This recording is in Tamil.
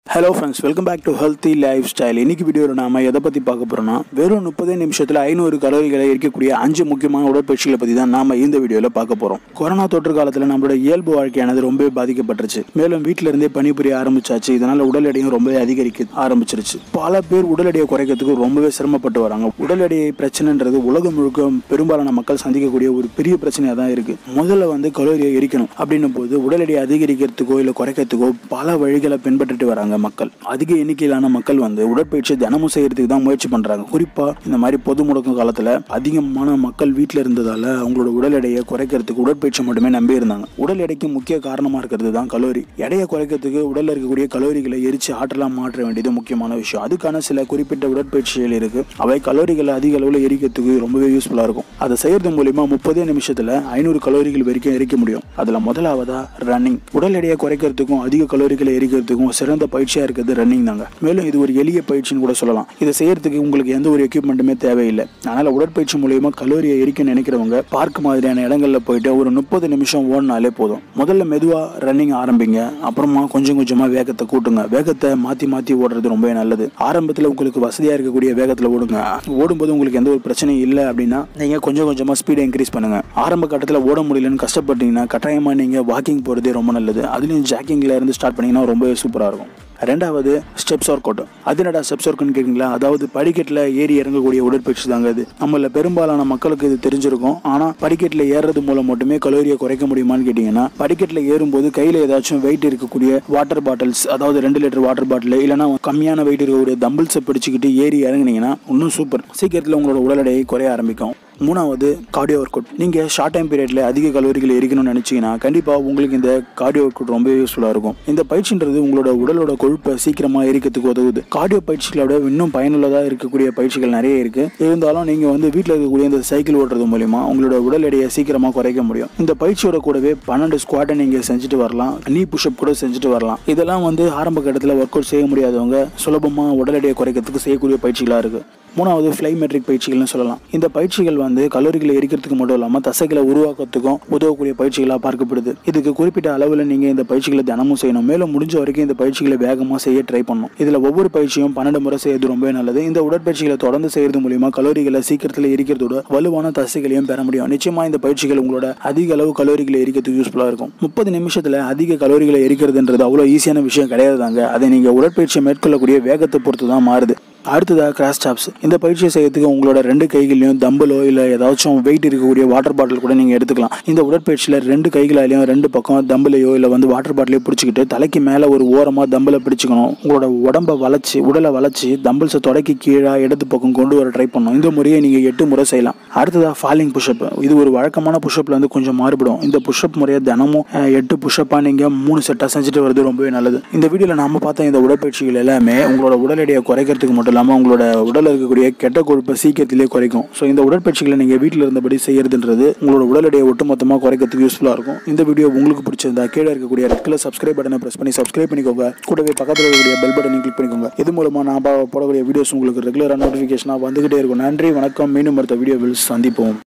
hello friends welcome back to healthy life style இன்னைக்கு வீடியோவில் நாம எதை பற்றி பார்க்க போகிறோம்னா வெறும் முப்பதே நிமிஷத்தில் ஐநூறு கலோரிகளை இருக்கக்கூடிய அஞ்சு முக்கியமான உடற்பயிற்சிகளை பற்றி தான் நாம இந்த வீடியோவில் பார்க்க போகிறோம் கொரோனா தொற்று காலத்தில் நம்மளோட இயல்பு வாழ்க்கையானது ரொம்பவே பாதிக்கப்பட்டுருச்சு மேலும் வீட்டில இருந்தே பணிபுரிய ஆரம்பிச்சாச்சு இதனால உடல் எடையும் ரொம்பவே அதிகரிக்க ஆரம்பிச்சிருச்சு பல பேர் உடல் எடையை குறைக்கிறதுக்கு ரொம்பவே சிரமப்பட்டு வராங்க உடல் எடை பிரச்சனைன்றது உலகம் முழுக்க பெரும்பாலான மக்கள் சந்திக்கக்கூடிய ஒரு பெரிய பிரச்சனையாக தான் இருக்கு முதல்ல வந்து கலோரியை எரிக்கணும் அப்படின்னும் போது உடல் எடையை அதிகரிக்கிறதுக்கோ இல்லை குறைக்கிறதுக்கோ பல வழிகளை பின்பற்றிட்டு வராங்க மக்கள் அதிக எண்ணிக்கையிலான மக்கள் வந்து உடற்பயிற்சி தினமும் செய்யறதுக்கு தான் முயற்சி பண்றாங்க குறிப்பா இந்த மாதிரி பொது முடக்கம் காலத்துல அதிகமான மக்கள் வீட்டில் இருந்ததால அவங்களோட உடல் எடையை குறைக்கிறதுக்கு உடற்பயிற்சி மட்டுமே நம்பி இருந்தாங்க உடல் எடைக்கு முக்கிய காரணமா இருக்கிறது தான் கலோரி எடையை குறைக்கிறதுக்கு உடல்ல இருக்கக்கூடிய கலோரிகளை எரிச்சு ஆற்றலா மாற்ற வேண்டியது முக்கியமான விஷயம் அதுக்கான சில குறிப்பிட்ட உடற்பயிற்சிகள் இருக்கு அவை கலோரிகளை அதிக அளவில் எரிக்கிறதுக்கு ரொம்பவே யூஸ்ஃபுல்லா இருக்கும் அதை செய்யறது மூலியமா முப்பதே நிமிஷத்துல ஐநூறு கலோரிகள் வரைக்கும் எரிக்க முடியும் அதுல முதலாவதா ரன்னிங் உடல் எடையை குறைக்கிறதுக்கும் அதிக கலோரிகளை எரிக்கிறதுக்கும் சிறந்த பயிற்சியா இருக்கிறது ரன்னிங் தாங்க மேலும் இது ஒரு எளிய பயிற்சின்னு கூட சொல்லலாம் இதை செய்யறதுக்கு உங்களுக்கு எந்த ஒரு எக்யூப்மெண்ட்டுமே தேவையில்லை அதனால உடற்பயிற்சி மூலியமா கலோரியை எரிக்க நினைக்கிறவங்க பார்க் மாதிரியான இடங்கள்ல போயிட்டு ஒரு முப்பது நிமிஷம் ஓடினாலே போதும் முதல்ல மெதுவா ரன்னிங் ஆரம்பிங்க அப்புறமா கொஞ்சம் கொஞ்சமா வேகத்தை கூட்டுங்க வேகத்தை மாத்தி மாத்தி ஓடுறது ரொம்பவே நல்லது ஆரம்பத்துல உங்களுக்கு வசதியா இருக்கக்கூடிய வேகத்துல ஓடுங்க ஓடும்போது உங்களுக்கு எந்த ஒரு பிரச்சனையும் இல்லை அப்படின்னா நீங்க கொஞ்சம் கொஞ்சமா ஸ்பீடை இன்க்ரீஸ் பண்ணுங்க ஆரம்ப கட்டத்தில் ஓட முடியலன்னு கஷ்டப்பட்டீங்கன்னா கட்டாயமா நீங்க வாக்கிங் போறதே ரொம்ப நல்லது அதுலயும் ஜாக்கிங்ல இருந்து ஸ்டார்ட் பண்ணீங்கன்னா ரொம்பவே சூப்பரா இருக்கும் ரெண்டாவது ஸ்டெப்ஸ் ஒர்க் அவுட் அது என்னடா ஸ்டெப்ஸ் ஒர்க்குன்னு கேட்குறீங்களா அதாவது படிக்கட்டில் ஏறி இறங்கக்கூடிய உடற்பயிற்சி தாங்க அது நம்மள பெரும்பாலான மக்களுக்கு இது தெரிஞ்சிருக்கும் ஆனால் படிக்கட்டில் ஏறுறது மூலம் மட்டுமே கலோரியை குறைக்க முடியுமான்னு கேட்டிங்கன்னா படிக்கட்டில் ஏறும்போது கையில் ஏதாச்சும் வெயிட் இருக்கக்கூடிய வாட்டர் பாட்டில்ஸ் அதாவது ரெண்டு லிட்டர் வாட்டர் பாட்டில் இல்லைனா கம்மியான வெயிட் இருக்கக்கூடிய தம்பிள்ஸை பிடிச்சிக்கிட்டு ஏறி இறங்குனீங்கன்னா இன்னும் சூப்பர் சீக்கிரத்தில் உங்களோட உடல் எடை குறைய ஆரம்பிக்கும் மூணாவது கார்டியோ ஒர்க் அவுட் நீங்கள் ஷார்ட் டைம் பீரியடில் அதிக கலோரிகள் எரிக்கணும்னு நினச்சிங்கன்னா கண்டிப்பாக உங்களுக்கு இந்த கார்டியோ ஒர்க் அவுட் ரொம்ப யூஸ்ஃபுல்லாக இருக்கும் இந்த பயிற்சின்றது உங்களோட உடலோட கொழுப்பை சீக்கிரமாக எரிக்கிறதுக்கு உதவுது கார்டியோ பயிற்சிகளோட இன்னும் பயனுள்ளதாக இருக்கக்கூடிய பயிற்சிகள் நிறைய இருக்கு இருந்தாலும் நீங்கள் வந்து வீட்டில் இருக்கக்கூடிய இந்த சைக்கிள் ஓட்டுறது மூலிமா உங்களோட உடல் எடையை சீக்கிரமாக குறைக்க முடியும் இந்த பயிற்சியோட கூடவே பன்னெண்டு ஸ்குவாட்டை நீங்கள் செஞ்சுட்டு வரலாம் நீ புஷ்அப் கூட செஞ்சுட்டு வரலாம் இதெல்லாம் வந்து ஆரம்ப கட்டத்தில் ஒர்க் அவுட் செய்ய முடியாதவங்க சுலபமாக உடல் எடையை குறைக்கிறதுக்கு செய்யக்கூடிய பயிற்சிகளாக இருக்குது மூணாவது ஃப்ளை மெட்ரிக் பயிற்சிகள்னு சொல்லலாம் இந்த பயிற்சிகள் வந்து கலோரிகளை எரிக்கிறதுக்கு மட்டும் இல்லாமல் தசைகளை உருவாக்குறதுக்கும் உதவக்கூடிய பயிற்சிகளாக பார்க்கப்படுது இதுக்கு குறிப்பிட்ட அளவில் நீங்கள் இந்த பயிற்சிகளை தினமும் செய்யணும் மேலும் முடிஞ்ச வரைக்கும் இந்த பயிற்சிகளை வேகமாக செய்ய ட்ரை பண்ணணும் இதில் ஒவ்வொரு பயிற்சியும் பன்னெண்டு முறை செய்யறது ரொம்பவே நல்லது இந்த உடற்பயிற்சிகளை தொடர்ந்து செய்யறது மூலியமா கலோரிகளை சீக்கிரத்தில் எரிக்கிறதோட வலுவான தசைகளையும் பெற முடியும் நிச்சயமா இந்த பயிற்சிகள் உங்களோட அதிக அளவு கலோரிகளை எரிக்கிறதுக்கு யூஸ்ஃபுல்லாக இருக்கும் முப்பது நிமிஷத்தில் அதிக கலோரிகளை எரிக்கிறதுன்றது அவ்வளோ ஈஸியான விஷயம் கிடையாது தாங்க அதை நீங்கள் உடற்பயிற்சியை மேற்கொள்ளக்கூடிய வேகத்தை பொறுத்து தான் மாறுது அடுத்ததாக கிராஸ் டாப்ஸ் இந்த பயிற்சியை செய்யறதுக்கு உங்களோட ரெண்டு கைகளையும் தம்பலோ இல்லை ஏதாச்சும் வெயிட் இருக்கக்கூடிய வாட்டர் பாட்டில் கூட நீங்கள் எடுத்துக்கலாம் இந்த உடற்பயிற்சியில் ரெண்டு கைகளாலையும் ரெண்டு பக்கம் தம்பலையோ இல்லை வந்து வாட்டர் பாட்டிலையோ பிடிச்சிக்கிட்டு தலைக்கு மேலே ஒரு ஓரமாக தம்பலை பிடிச்சிக்கணும் உங்களோட உடம்பை வளைச்சி உடலை வளைச்சி தம்பிள்ஸை தொடக்கி கீழே இடது பக்கம் கொண்டு வர ட்ரை பண்ணணும் இந்த முறையை நீங்கள் எட்டு முறை செய்யலாம் அடுத்ததாக ஃபாலிங் புஷ்அப் இது ஒரு வழக்கமான புஷ்அப்பில் வந்து கொஞ்சம் மாறுபடும் இந்த புஷ்அப் முறையை தினமும் அஹ், எட்டு புஷ்அப்பாக நீங்கள் மூணு செட்டாக செஞ்சுட்டு வரது ரொம்பவே நல்லது இந்த வீடியோவில் நாம பார்த்த இந்த உடற்பயிற்சிகள் எல்லாமே உங்களோட உடல் எடையை குறைக்கிறதுக்கு மட்டும் இல்லாமல் உங்களோட உடலில் இருக்கக்கூடிய கெட்ட கொழுப்பை சீக்கிரத்திலே குறைக்கும் ஸோ இந்த உடற்பயிற்சிகளை நீங்கள் வீட்டில் இருந்தபடி செய்யறதுன்றது உங்களோட உடல் எடையை ஒட்டுமொத்தமாக குறைக்கிறதுக்கு யூஸ்ஃபுல்லாக இருக்கும் இந்த வீடியோ உங்களுக்கு பிடிச்சிருந்தா கீழே இருக்கக்கூடிய ரெட் கலர் சப்ஸ்கிரைப் பட்டனை ப்ரெஸ் பண்ணி சப்ஸ்கிரைப் பண்ணிக்கோங்க கூடவே பக்கத்தில் இருக்கக்கூடிய பெல் பட்டனை கிளிக் பண்ணிக்கோங்க இது மூலமாக நான் பா- போடக்கூடிய வீடியோஸ் உங்களுக்கு ரெகுலராக நோட்டிஃபிகேஷனாக வந்துகிட்டே இருக்கும் நன்றி வணக்கம் மீண்டும் அடுத்த வீடியோவில் சந்திப்போம்